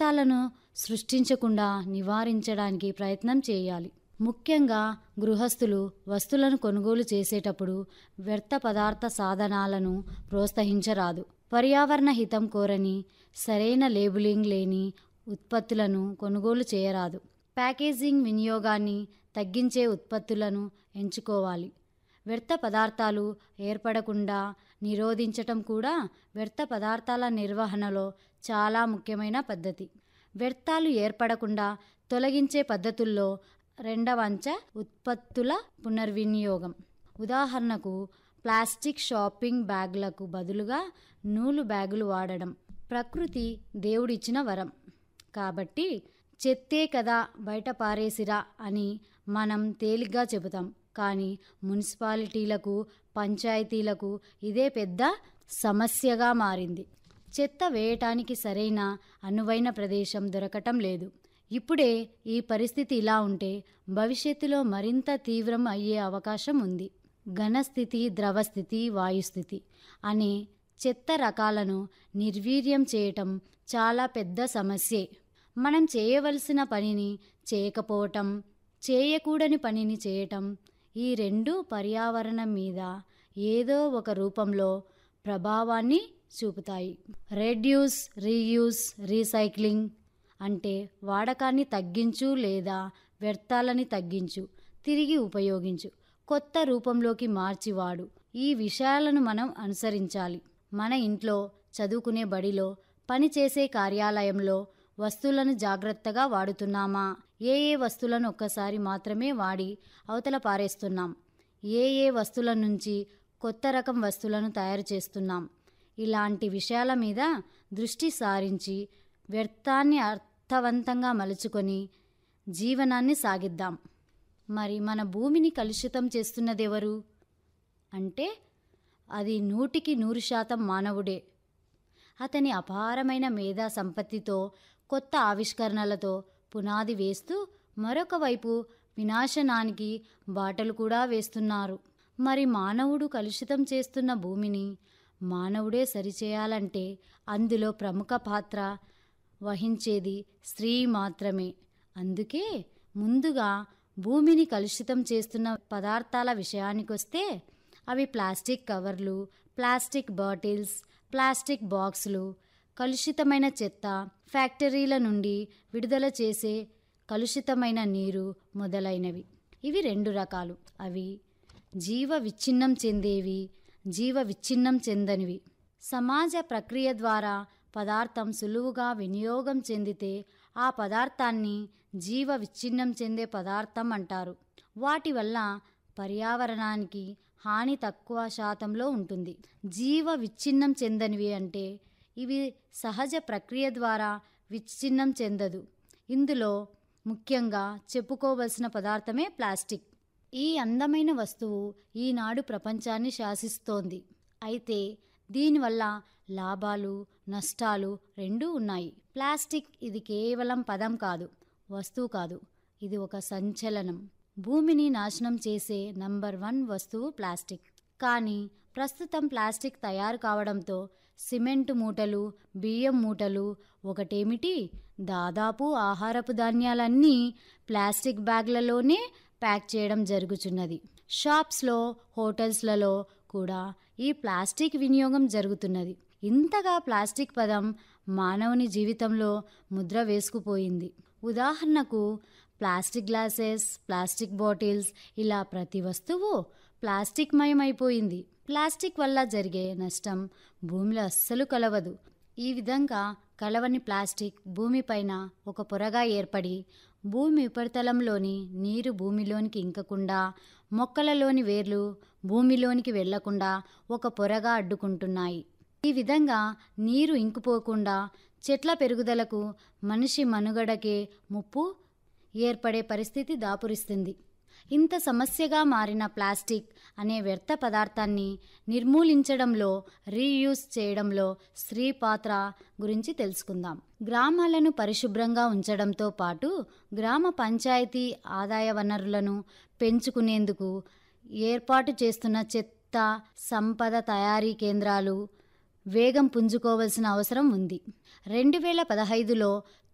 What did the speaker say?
పదార్థాలను సృష్టించకుండా నివారించడానికి ప్రయత్నం చేయాలి ముఖ్యంగా గృహస్థులు వస్తువులను కొనుగోలు చేసేటప్పుడు వ్యర్థ పదార్థ సాధనాలను ప్రోత్సహించరాదు పర్యావరణ హితం కోరని సరైన లేబులింగ్ లేని ఉత్పత్తులను కొనుగోలు చేయరాదు ప్యాకేజింగ్ వినియోగాన్ని తగ్గించే ఉత్పత్తులను ఎంచుకోవాలి వ్యర్థ పదార్థాలు ఏర్పడకుండా నిరోధించటం కూడా వ్యర్థ పదార్థాల నిర్వహణలో చాలా ముఖ్యమైన పద్ధతి వ్యర్థాలు ఏర్పడకుండా తొలగించే పద్ధతుల్లో రెండవ అంచ ఉత్పత్తుల పునర్వినియోగం ఉదాహరణకు ప్లాస్టిక్ షాపింగ్ బ్యాగులకు బదులుగా నూలు బ్యాగులు వాడడం ప్రకృతి దేవుడిచ్చిన వరం కాబట్టి చెత్తే కదా బయట పారేసిరా అని మనం తేలిగ్గా చెబుతాం కానీ మున్సిపాలిటీలకు పంచాయతీలకు ఇదే పెద్ద సమస్యగా మారింది చెత్త వేయటానికి సరైన అనువైన ప్రదేశం దొరకటం లేదు ఇప్పుడే ఈ పరిస్థితి ఇలా ఉంటే భవిష్యత్తులో మరింత తీవ్రం అయ్యే అవకాశం ఉంది ఘనస్థితి ద్రవస్థితి వాయుస్థితి అనే చెత్త రకాలను నిర్వీర్యం చేయటం చాలా పెద్ద సమస్యే మనం చేయవలసిన పనిని చేయకపోవటం చేయకూడని పనిని చేయటం ఈ రెండు పర్యావరణం మీద ఏదో ఒక రూపంలో ప్రభావాన్ని చూపుతాయి రెడ్యూస్ రీయూస్ రీసైక్లింగ్ అంటే వాడకాన్ని తగ్గించు లేదా వ్యర్థాలని తగ్గించు తిరిగి ఉపయోగించు కొత్త రూపంలోకి మార్చి వాడు ఈ విషయాలను మనం అనుసరించాలి మన ఇంట్లో చదువుకునే బడిలో పనిచేసే కార్యాలయంలో వస్తువులను జాగ్రత్తగా వాడుతున్నామా ఏ ఏ వస్తువులను ఒక్కసారి మాత్రమే వాడి అవతల పారేస్తున్నాం ఏ ఏ వస్తువుల నుంచి కొత్త రకం వస్తువులను తయారు చేస్తున్నాం ఇలాంటి విషయాల మీద దృష్టి సారించి వ్యర్థాన్ని అర్థవంతంగా మలుచుకొని జీవనాన్ని సాగిద్దాం మరి మన భూమిని కలుషితం చేస్తున్నదెవరు అంటే అది నూటికి నూరు శాతం మానవుడే అతని అపారమైన మేధా సంపత్తితో కొత్త ఆవిష్కరణలతో పునాది వేస్తూ మరొక వైపు వినాశనానికి బాటలు కూడా వేస్తున్నారు మరి మానవుడు కలుషితం చేస్తున్న భూమిని మానవుడే సరిచేయాలంటే అందులో ప్రముఖ పాత్ర వహించేది స్త్రీ మాత్రమే అందుకే ముందుగా భూమిని కలుషితం చేస్తున్న పదార్థాల విషయానికొస్తే అవి ప్లాస్టిక్ కవర్లు ప్లాస్టిక్ బాటిల్స్ ప్లాస్టిక్ బాక్సులు కలుషితమైన చెత్త ఫ్యాక్టరీల నుండి విడుదల చేసే కలుషితమైన నీరు మొదలైనవి ఇవి రెండు రకాలు అవి జీవ విచ్ఛిన్నం చెందేవి జీవ విచ్ఛిన్నం చెందనివి సమాజ ప్రక్రియ ద్వారా పదార్థం సులువుగా వినియోగం చెందితే ఆ పదార్థాన్ని జీవ విచ్ఛిన్నం చెందే పదార్థం అంటారు వాటి వల్ల పర్యావరణానికి హాని తక్కువ శాతంలో ఉంటుంది జీవ విచ్ఛిన్నం చెందనివి అంటే ఇవి సహజ ప్రక్రియ ద్వారా విచ్ఛిన్నం చెందదు ఇందులో ముఖ్యంగా చెప్పుకోవలసిన పదార్థమే ప్లాస్టిక్ ఈ అందమైన వస్తువు ఈనాడు ప్రపంచాన్ని శాసిస్తోంది అయితే దీనివల్ల లాభాలు నష్టాలు రెండూ ఉన్నాయి ప్లాస్టిక్ ఇది కేవలం పదం కాదు వస్తువు కాదు ఇది ఒక సంచలనం భూమిని నాశనం చేసే నంబర్ వన్ వస్తువు ప్లాస్టిక్ కానీ ప్రస్తుతం ప్లాస్టిక్ తయారు కావడంతో సిమెంటు మూటలు బియ్యం మూటలు ఒకటేమిటి దాదాపు ఆహారపు ధాన్యాలన్నీ ప్లాస్టిక్ బ్యాగ్లలోనే ప్యాక్ చేయడం జరుగుతున్నది షాప్స్లో హోటల్స్లలో కూడా ఈ ప్లాస్టిక్ వినియోగం జరుగుతున్నది ఇంతగా ప్లాస్టిక్ పదం మానవుని జీవితంలో ముద్ర వేసుకుపోయింది ఉదాహరణకు ప్లాస్టిక్ గ్లాసెస్ ప్లాస్టిక్ బాటిల్స్ ఇలా ప్రతి వస్తువు ప్లాస్టిక్ మయమైపోయింది ప్లాస్టిక్ వల్ల జరిగే నష్టం భూమిలో అస్సలు కలవదు ఈ విధంగా కలవని ప్లాస్టిక్ భూమిపైన ఒక పొరగా ఏర్పడి భూమి ఉపరితలంలోని నీరు భూమిలోనికి ఇంకకుండా మొక్కలలోని వేర్లు భూమిలోనికి వెళ్లకుండా ఒక పొరగా అడ్డుకుంటున్నాయి ఈ విధంగా నీరు ఇంకిపోకుండా చెట్ల పెరుగుదలకు మనిషి మనుగడకే ముప్పు ఏర్పడే పరిస్థితి దాపురిస్తుంది ఇంత సమస్యగా మారిన ప్లాస్టిక్ అనే వ్యర్థ పదార్థాన్ని నిర్మూలించడంలో రీయూస్ చేయడంలో స్త్రీ పాత్ర గురించి తెలుసుకుందాం గ్రామాలను పరిశుభ్రంగా ఉంచడంతో పాటు గ్రామ పంచాయతీ ఆదాయ వనరులను పెంచుకునేందుకు ఏర్పాటు చేస్తున్న చెత్త సంపద తయారీ కేంద్రాలు వేగం పుంజుకోవలసిన అవసరం ఉంది రెండు వేల పదహైదులో